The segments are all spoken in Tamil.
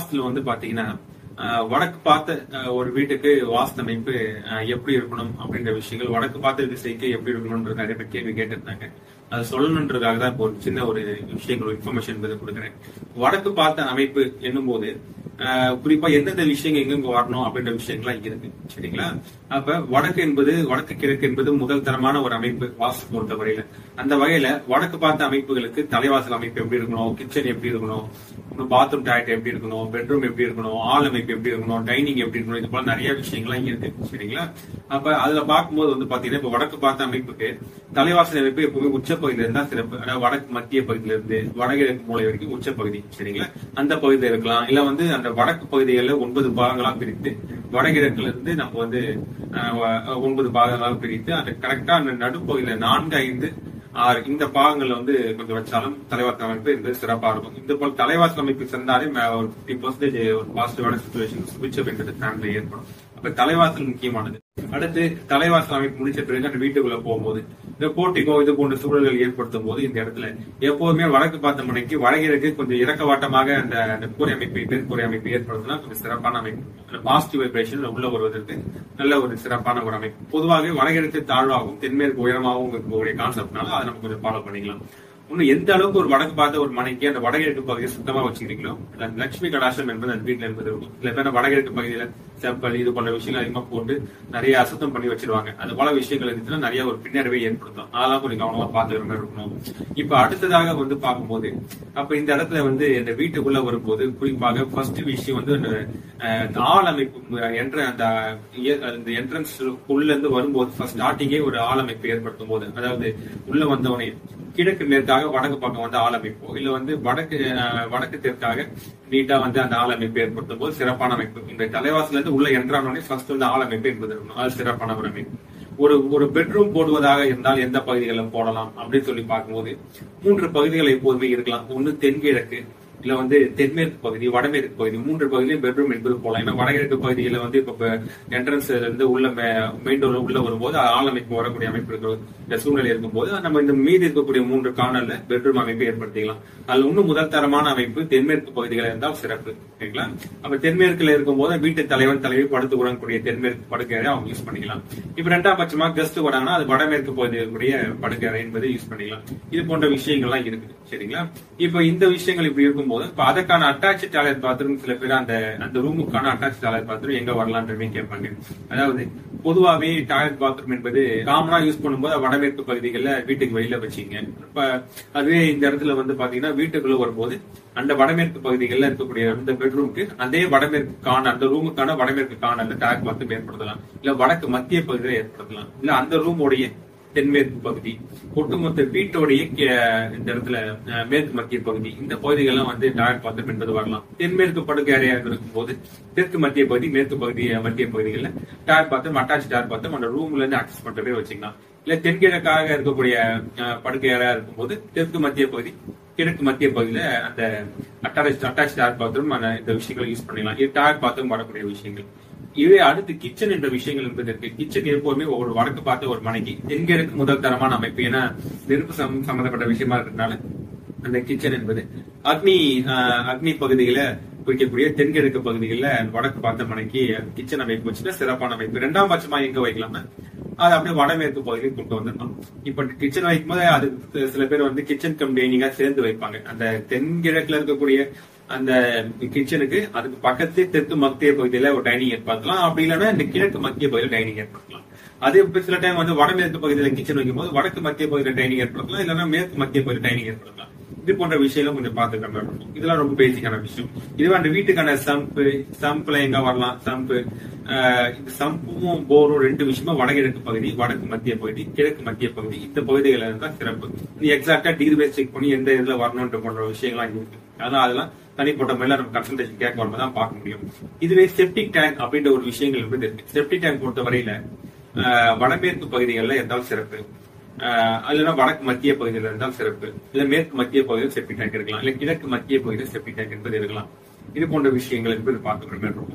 வாஸ்துல வந்து பாத்தீங்கன்னா அஹ், வடக்கு பார்த்த அஹ், ஒரு வீட்டுக்கு வாஸ்து அமைப்பு அஹ், எப்படி இருக்கணும் அப்படின்ற விஷயங்கள் வடக்கு பார்த்த திசைக்கு எப்படி இருக்கணும்ன்ற நிறைய பேர் கேள்வி கேட்டிருந்தாங்க அது சொல்லணுன்றதுக்காக தான் இப்போ ஒரு சின்ன ஒரு விஷயங்கள் ஒரு இன்ஃபர்மேஷன் என்பதை கொடுக்குறேன் வடக்கு பார்த்த அமைப்பு என்னும் போது அஹ், குறிப்பா எந்தெந்த விஷயங்கள் எங்கெங்க வரணும் அப்படின்ற விஷயங்கள்லாம் இருக்கு சரிங்களா அப்ப வடக்கு என்பது வடக்கு கிழக்கு என்பது முதல் தரமான ஒரு அமைப்பு வாஸ்து பொறுத்தவரையில அந்த வகையில வடக்கு பார்த்த அமைப்புகளுக்கு தலைவாசல் அமைப்பு எப்படி இருக்கணும் கிச்சன் எப்படி இருக்கணும் பாத்ரூம் டாய்லெட் எப்படி இருக்கணும் பெட்ரூம் எப்படி இருக்கணும் ஆள் அமைப்பு எப்படி இருக்கணும் டைனிங் எப்படி இருக்கணும் இது போல நிறைய விஷயங்கள்லாம் இங்க இருக்கு சரிங்களா அப்ப அதுல பார்க்கும்போது வந்து பாத்தீங்கன்னா இப்ப வடக்கு பார்த்த அமைப்புக்கு தலைவாசல் அமைப்பு எப்பவுமே உச்சப்பகுதியில இருந்தா சிறப்பு அதாவது வடக்கு மத்திய பகுதியில இருந்து வடகிழக்கு மூலை வரைக்கும் உச்சப்பகுதி சரிங்களா அந்த பகுதியில இருக்கலாம் இல்ல வந்து அந்த வடக்கு பகுதிகளில் ஒன்பது பாகங்களா பிரித்து வடகிழக்குல இருந்து நம்ம வந்து அஹ், வ- ஒன்பது பாகங்களாக பிரித்து அந்த கரெக்டா அந்த நடுப்பகுதியில நான்கு ஐந்து ஆறு இந்த பாகங்கள்ல வந்து கொஞ்சம் வச்சாலும் தலைவாசல் அமைப்பு இது சிறப்பா இருக்கும் இந்த போல தலைவாசல் அமைப்பு சென்றாலே ம- ஒரு பிப்டி பர்சன்டேஜ் ஒரு பாசிட்டிவான சுச்சுவேஷன் சுவிட்ச் அப்படின்றது ஃபேமிலி ஏற்படும் அப்ப தலைவாசல் முக்கியமானது அடுத்து தலைவாசல் அமைப்பு முடிச்ச பிறகு அந்த வீட்டுக்குள்ள போகும்போது இந்த போட்டிக்கோ இது போன்ற சூழல்கள் ஏற்படுத்தும் போது இந்த இடத்துல எப்போதுமே வடக்கு பார்த்த முனைக்கு வடகிழக்கு கொஞ்சம் இறக்கவாட்டமாக அந்த அந்த கூரை அமைப்பு தென்கூரை அமைப்பு ஏற்படுத்தினா கொஞ்சம் சிறப்பான அமைப்பு அந்த பாசிட்டிவ் வைப்ரேஷன் உள்ள வருவதற்கு நல்ல ஒரு சிறப்பான ஒரு அமைப்பு பொதுவாக வடகிழக்கு தாழ்வாகவும் தென்மேற்கு உயரமாகவும் இருக்கக்கூடிய கான்செப்ட்னால அதை நம்ம கொஞ்சம் ஃபாலோ பண்ணிக்கலாம் இன்னும் எந்த அளவுக்கு ஒரு வடக்கு பார்த்த ஒரு மனைக்கு அந்த வடகிழக்கு பகுதியை சுத்தமா வச்சுக்கிறீங்களோ அந்த லட்சுமி கடாசம் என்பது அந்த வீட்டுல என்பது இருக்கும் சில பேர் வடகிழக்கு பகுதியில செப்பல் இது போன்ற விஷயங்கள் அதிகமா போட்டு நிறைய அசுத்தம் பண்ணி வச்சிருவாங்க அது போல விஷயங்கள் இருந்துச்சுன்னா நிறைய ஒரு பின்னடைவை ஏற்படுத்தும் அதெல்லாம் கொஞ்சம் கவனமா பார்த்துக்கிற மாதிரி இருக்கணும் இப்ப அடுத்ததாக வந்து பார்க்கும்போது அப்ப இந்த இடத்துல வந்து இந்த வீட்டுக்குள்ள வரும்போது குறிப்பாக ஃபர்ஸ்ட் விஷயம் வந்து அந்த, அஹ், இந்த ஆள் அமைப்பு என்ற அந்த இய- அந்த என்ட்ரன்ஸ் உள்ள இருந்து வரும்போது ஃபர்ஸ்ட் ஸ்டார்டிங்கே ஒரு ஆள் அமைப்பு ஏற்படுத்தும் போது அதாவது உள்ள வந்தவனே கிழக்கு மேற்காக வடக்கு பக்கம் வந்து ஆள் அமைப்போ இல்ல வந்து வடக்கு அஹ், வடக்கு தெற்காக நீட்டா வந்து அந்த ஆள் அமைப்பு ஏற்படுத்தும் போது சிறப்பான அமைப்பு இந்த தலைவாசல இருந்து உள்ள என்றானோடனே ஃபர்ஸ்ட் வந்து ஆள் அமைப்பு என்பது இருக்கணும் அது சிறப்பான ஒரு அமைப்பு ஒரு ஒரு பெட்ரூம் போடுவதாக இருந்தால் எந்த பகுதிகளில் போடலாம் அப்படின்னு சொல்லி பார்க்கும்போது மூன்று பகுதிகள் எப்போதுமே இருக்கலாம் ஒன்னு தென்கிழக்கு இல்ல வந்து தென்மேற்கு பகுதி வடமேற்கு பகுதி மூன்று பகுதியிலும் பெட்ரூம் என்பது போலாம் ஏன்னா வடகிழக்கு பகுதியில வந்து இப்ப என்ட்ரன்ஸ்ல இருந்து உள்ள மெயின் டோர்ல உள்ள வரும்போது அது ஆள் அமைப்பு வரக்கூடிய அமைப்பு இருக்கிற இந்த சூழ்நிலை இருக்கும்போது நம்ம இந்த மீதி இருக்கக்கூடிய மூன்று கார்னர்ல பெட்ரூம் அமைப்பு ஏற்படுத்திக்கலாம் அதுல இன்னும் முதல் தரமான அமைப்பு தென்மேற்கு பகுதிகள் இருந்தால் சிறப்பு சரிங்களா அப்ப தென்மேற்குல இருக்கும்போது வீட்டு தலைவன் தலைவி படுத்து உறங்கக்கூடிய தென்மேற்கு படுக்கை அவங்க யூஸ் பண்ணிக்கலாம் இப்ப ரெண்டாம் பட்சமா கெஸ்ட் வராங்கன்னா அது வடமேற்கு பகுதியில் இருக்கக்கூடிய படுக்கை அறை என்பதை யூஸ் பண்ணிக்கலாம் இது போன்ற விஷயங்கள்லாம் இருக்குது சரிங்களா இப்ப இந்த விஷயங்கள் இப்படி இருக்கும்போது இப்ப அதற்கான அட்டாச் டாய்லெட் பாத்ரூம் சில பேர் அந்த அந்த ரூமுக்கான அட்டாச் டாய்லெட் பாத்ரூம் எங்க வரலான்றமே கேட்பாங்க அதாவது பொதுவாவே டாய்லெட் பாத்ரூம் என்பது காமனா யூஸ் பண்ணும்போது அது வடமேற்கு பகுதிகளில் வீட்டுக்கு வெளியில வச்சீங்க இப்ப அதுவே இந்த இடத்துல வந்து பாத்தீங்கன்னா வீட்டுக்குள்ள வரும்போது அந்த வடமேற்கு பகுதிகளில் இருக்கக்கூடிய அந்த பெட்ரூமுக்கு அதே வடமேற்கு காண அந்த ரூமுக்கான வடமேற்கு காண அந்த டாய்லெட் பாத்ரூம் ஏற்படுத்தலாம் இல்ல வடக்கு மத்திய பகுதியில ஏற்படுத்தலாம் இல்ல அந்த ரூமோடைய தென்மேற்கு பகுதி ஒட்டுமொத்த வீட்டோடைய கே- இந்த இடத்துல அஹ், மேற்கு மத்திய பகுதி இந்த பகுதிகள்லாம் வந்து டாய்லெட் பாத்ரூம் என்பது வரலாம் தென்மேற்கு படுக்கை அறையாக இருக்கும்போது தெற்கு மத்திய பகுதி மேற்கு பகுதி அஹ், மத்திய பகுதிகளில் toilet bathroom attach toilet bathroom அந்த ரூம்ல இருந்து ஆக்சஸ் பண்றதே வச்சுக்கலாம் இல்ல தென்கிழக்காக இருக்கக்கூடிய அஹ், படுக்கை அறையா இருக்கும்போது தெற்கு மத்திய பகுதி கிழக்கு மத்திய பகுதியில அந்த அட்டாச் அட்டாச் டாய்லெட் பாத்ரூம் இந்த விஷயங்களை யூஸ் பண்ணிக்கலாம் இது டாய்லெட் பாத்ரூம் வரக்கூடிய விஷயங்கள் இதுவே அடுத்து கிச்சன் என்ற விஷயங்கள் என்பது இருக்கு கிச்சன் எப்போதுமே ஒரு வடக்கு பார்த்த ஒரு மனைக்கு தென்கிழக்கு முதல் தரமான அமைப்பு ஏன்னா நெருப்பு சம் சம்பந்தப்பட்ட விஷயமா இருக்கிறதுனால அந்த கிச்சன் என்பது அக்னி ஆஹ், அக்னி பகுதிகளை குறிக்கக்கூடிய தென்கிழக்கு பகுதிகளில் வடக்கு பார்த்த மனைக்கு கிச்சன் அமைப்பு வச்சுட்டு சிறப்பான அமைப்பு இரண்டாம் பட்சமா எங்க வைக்கலாம்னா அது அப்படியே வடமேற்கு பகுதியில் கொண்டு வந்துடணும் இப்ப கிச்சன் வைக்கும் போது அது சில பேர் வந்து கிச்சன் கம் டைனிங்கா சேர்ந்து வைப்பாங்க அந்த தென்கிழக்குல இருக்கக்கூடிய அந்த கிச்சனுக்கு அதுக்கு பக்கத்தே தெற்கு மத்திய பகுதியில ஒரு டைனிங் ஏற்படுத்தலாம் அப்படி இல்லைன்னா இந்த கிழக்கு மத்திய பகுதியில டைனிங் ஏற்படுத்தலாம் அதே இப்ப சில டைம் வந்து வடமேற்கு பகுதியில கிச்சன் வைக்கும்போது வடக்கு மத்திய பகுதியில டைனிங் ஏற்படுத்தலாம் இல்லைன்னா மேற்கு மத்திய பகுதியில் டைனிங் ஏற்படுத்தலாம் இது போன்ற விஷயம் கொஞ்சம் பாத்துக்கிற மாதிரி இருக்கும் இதெல்லாம் ரொம்ப பேசிக்கான விஷயம் இதுவே அந்த வீட்டுக்கான சம்பு சம்புல எங்க வரலாம் சம்பு இந்த சம்பும் போரும் ரெண்டு விஷயமா வடகிழக்கு பகுதி வடக்கு மத்திய பகுதி கிழக்கு மத்திய பகுதி இந்த பகுதிகள் இருந்தா சிறப்பு நீ எக்ஸாக்டா டிகிரி பேஸ் செக் பண்ணி எந்த இதுல வரணும்ன்ற போன்ற விஷயங்கள்லாம் இருக்கு அதான் அதெல்லாம் தனிப்பட்ட முறையில நம்ம கன்சல்டேஷன் கேட்க வரும்போது தான் பார்க்க முடியும் இதுவே செப்டிக் டேங்க் அப்படின்ற ஒரு விஷயங்கள் வந்து இருக்கு செப்டிக் டேங்க் பொறுத்த வரையில ஆஹ், வடமேற்கு பகுதிகளில் இருந்தால் சிறப்பு ஆஹ், இல்லைன்னா வடக்கு மத்திய பகுதியில் இருந்தால் சிறப்பு இல்ல மேற்கு மத்திய பகுதியில் செப்டிக் டேங்க் இருக்கலாம் இல்ல கிழக்கு மத்திய பகுதியில் செப்டிக் டேங்க் என்பது இருக்கலாம் இது போன்ற விஷயங்கள் என்பது பார்த்துக்கிற மாதிரி இருக்கும்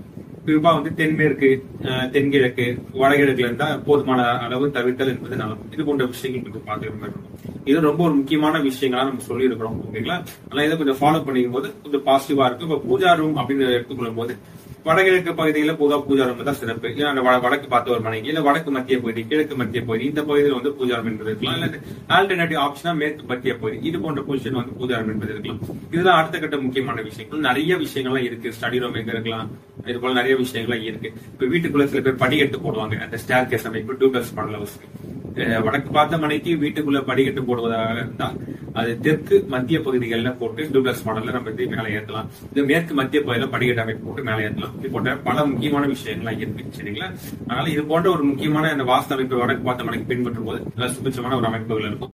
குறிப்பா வந்து தென்மேற்கு அஹ், தென்கிழக்கு வடகிழக்குல இருந்தா போதுமான அளவு தவிர்த்தல் என்பது நலம் இது போன்ற விஷயங்கள் கொஞ்சம் பார்த்துக்கிற மாதிரி இருக்கும் இது ரொம்ப ஒரு முக்கியமான விஷயங்களா நம்ம சொல்லி இருக்கிறோம் ஓகேங்களா அதனால இதை கொஞ்சம் ஃபாலோ பண்ணிக்கும் போது கொஞ்சம் பாசிட்டிவா இருக்கு இப்ப பூஜா ரூம் அப்படின்னு எடுத்துக்கொள்ளும் போது வடகிழக்கு பகுதியில பொதுவா பூஜா ரூம் தான் சிறப்பு ஏன்னா அந்த வட- வடக்கு பார்த்து ஒரு மனைக்கு இல்ல வடக்கு மத்திய பகுதி கிழக்கு மத்திய பகுதி இந்த பகுதியில் வந்து பூஜா ரூம் என்பது இருக்கலாம் இல்ல ஆல்டர்னேட்டிவ் ஆப்ஷனா மேற்கு மத்திய பகுதி இது போன்ற பொசிஷன் வந்து பூஜா ரூம் என்பது இருக்கலாம் இதுதான் அடுத்த கட்ட முக்கியமான விஷயங்கள் நிறைய விஷயங்கள்லாம் இருக்கு ஸ்டடி ரூம் எங்க இருக்கலாம் இது போல நிறைய விஷயங்கள்லாம் இருக்கு இப்ப வீட்டுக்குள்ள சில பேர் படிக்கட்டு போடுவாங்க அந்த ஸ்டேர் கேஸ் அமைப்பு டூ பிளஸ் மாடல் ஹவுஸ்க்கு அஹ் வடக்கு பார்த்த மனைக்கு வீட்டுக்குள்ள படிக்கட்டு போடுவதாக இருந்தால் அது தெற்கு மத்திய பகுதிகளில் போட்டு டூப்ளஸ் மாடல்ல நம்ம இது மேலே ஏற்றலாம் இது மேற்கு மத்திய பகுதியில படிக்கட்டு அமைப்பு போட்டு மேலே ஏற்றலாம் இது போன்ற பல முக்கியமான விஷயங்கள்லாம் இருக்கு சரிங்களா அதனால இது போன்ற ஒரு முக்கியமான அந்த வாஸ்து அமைப்பு வடக்கு பார்த்த மனைக்கு பின்பற்றும் போது நல்ல சுபிட்சமான ஒரு அமைப்புகள் இருக்கும்